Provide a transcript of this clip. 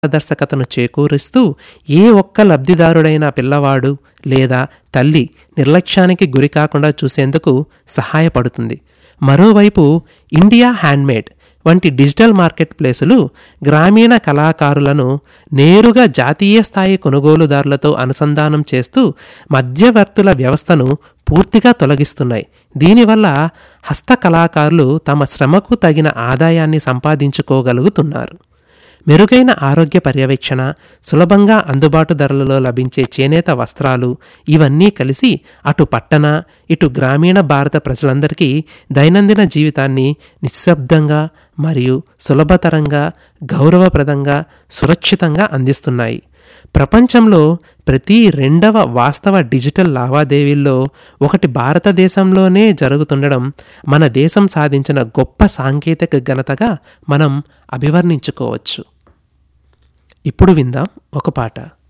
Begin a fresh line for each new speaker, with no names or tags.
పారదర్శకతను చేకూరుస్తూ ఏ ఒక్క లబ్ధిదారుడైన పిల్లవాడు లేదా తల్లి నిర్లక్ష్యానికి గురికాకుండా చూసేందుకు సహాయపడుతుంది మరోవైపు ఇండియా హ్యాండ్మేడ్ వంటి డిజిటల్ మార్కెట్ ప్లేసులు గ్రామీణ కళాకారులను నేరుగా జాతీయ స్థాయి కొనుగోలుదారులతో అనుసంధానం చేస్తూ మధ్యవర్తుల వ్యవస్థను పూర్తిగా తొలగిస్తున్నాయి దీనివల్ల హస్త కళాకారులు తమ శ్రమకు తగిన ఆదాయాన్ని సంపాదించుకోగలుగుతున్నారు మెరుగైన ఆరోగ్య పర్యవేక్షణ సులభంగా అందుబాటు ధరలలో లభించే చేనేత వస్త్రాలు ఇవన్నీ కలిసి అటు పట్టణ ఇటు గ్రామీణ భారత ప్రజలందరికీ దైనందిన జీవితాన్ని నిశ్శబ్దంగా మరియు సులభతరంగా గౌరవప్రదంగా సురక్షితంగా అందిస్తున్నాయి ప్రపంచంలో ప్రతి రెండవ వాస్తవ డిజిటల్ లావాదేవీల్లో ఒకటి భారతదేశంలోనే జరుగుతుండడం మన దేశం సాధించిన గొప్ప సాంకేతిక ఘనతగా మనం అభివర్ణించుకోవచ్చు ఇప్పుడు విందాం ఒక పాట